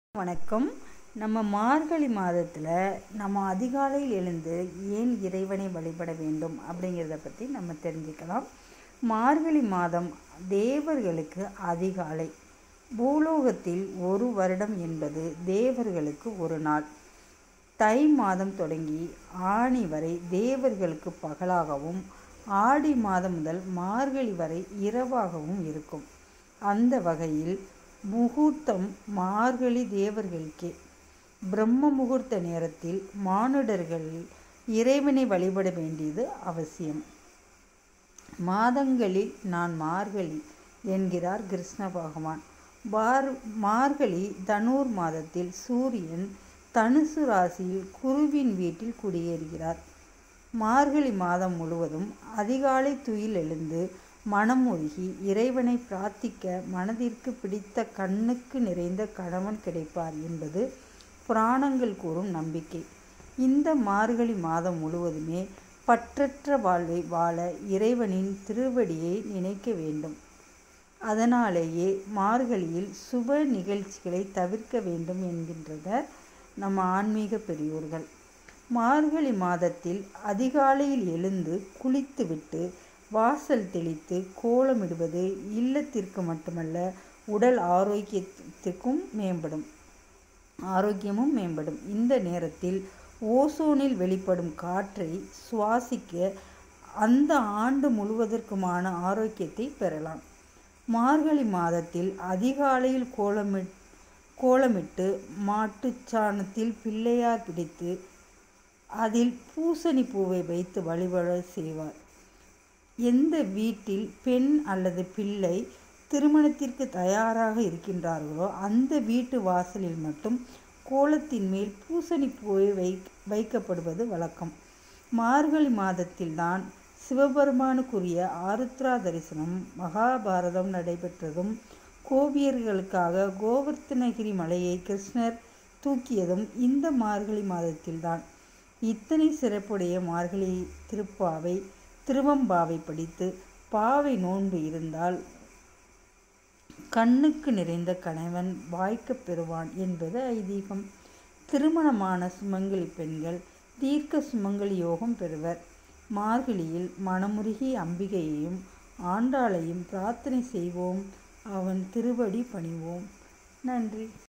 வணக்கம் நம்ம மார்கழி மாதத்தில் நம்ம அதிகாலையில் எழுந்து ஏன் இறைவனை வழிபட வேண்டும் அப்படிங்கிறத பற்றி நம்ம தெரிஞ்சுக்கலாம் மார்கழி மாதம் தேவர்களுக்கு அதிகாலை பூலோகத்தில் ஒரு வருடம் என்பது தேவர்களுக்கு ஒரு நாள் தை மாதம் தொடங்கி ஆணி வரை தேவர்களுக்கு பகலாகவும் ஆடி மாதம் முதல் மார்கழி வரை இரவாகவும் இருக்கும் அந்த வகையில் முகூர்த்தம் மார்கழி தேவர்களுக்கே பிரம்ம முகூர்த்த நேரத்தில் மானுடர்கள் இறைவனை வழிபட வேண்டியது அவசியம் மாதங்களில் நான் மார்கழி என்கிறார் கிருஷ்ண பகவான் பார் மார்கழி தனூர் மாதத்தில் சூரியன் தனுசு ராசியில் குருவின் வீட்டில் குடியேறுகிறார் மார்கழி மாதம் முழுவதும் அதிகாலை துயில் எழுந்து மனமுருகி இறைவனை பிரார்த்திக்க மனதிற்கு பிடித்த கண்ணுக்கு நிறைந்த கணவன் கிடைப்பார் என்பது புராணங்கள் கூறும் நம்பிக்கை இந்த மார்கழி மாதம் முழுவதுமே பற்றற்ற வாழ்வை வாழ இறைவனின் திருவடியை நினைக்க வேண்டும் அதனாலேயே மார்கழியில் சுப நிகழ்ச்சிகளை தவிர்க்க வேண்டும் என்கின்றனர் நம்ம ஆன்மீக பெரியோர்கள் மார்கழி மாதத்தில் அதிகாலையில் எழுந்து குளித்துவிட்டு வாசல் தெளித்து கோலமிடுவது இல்லத்திற்கு மட்டுமல்ல உடல் ஆரோக்கியத்திற்கும் மேம்படும் ஆரோக்கியமும் மேம்படும் இந்த நேரத்தில் ஓசோனில் வெளிப்படும் காற்றை சுவாசிக்க அந்த ஆண்டு முழுவதற்குமான ஆரோக்கியத்தை பெறலாம் மார்கழி மாதத்தில் அதிகாலையில் கோலமி கோலமிட்டு மாட்டுச்சாணத்தில் பிள்ளையார் பிடித்து அதில் பூசணி பூவை வைத்து வழிபட செய்வார் எந்த வீட்டில் பெண் அல்லது பிள்ளை திருமணத்திற்கு தயாராக இருக்கின்றார்களோ அந்த வீட்டு வாசலில் மட்டும் கோலத்தின் மேல் பூசணி பூவை வை வைக்கப்படுவது வழக்கம் மார்கழி மாதத்தில்தான் சிவபெருமானுக்குரிய ஆருத்ரா தரிசனம் மகாபாரதம் நடைபெற்றதும் கோபியர்களுக்காக கோவர்த்தனகிரி மலையை கிருஷ்ணர் தூக்கியதும் இந்த மார்கழி மாதத்தில்தான் இத்தனை சிறப்புடைய மார்கழி திருப்பாவை திருவம்பாவை படித்து பாவை நோன்பு இருந்தால் கண்ணுக்கு நிறைந்த கணவன் வாய்க்கப் பெறுவான் என்பது ஐதீகம் திருமணமான சுமங்கலி பெண்கள் தீர்க்க சுமங்கலி யோகம் பெறுவர் மார்கழியில் மனமுருகி அம்பிகையையும் ஆண்டாளையும் பிரார்த்தனை செய்வோம் அவன் திருவடி பணிவோம் நன்றி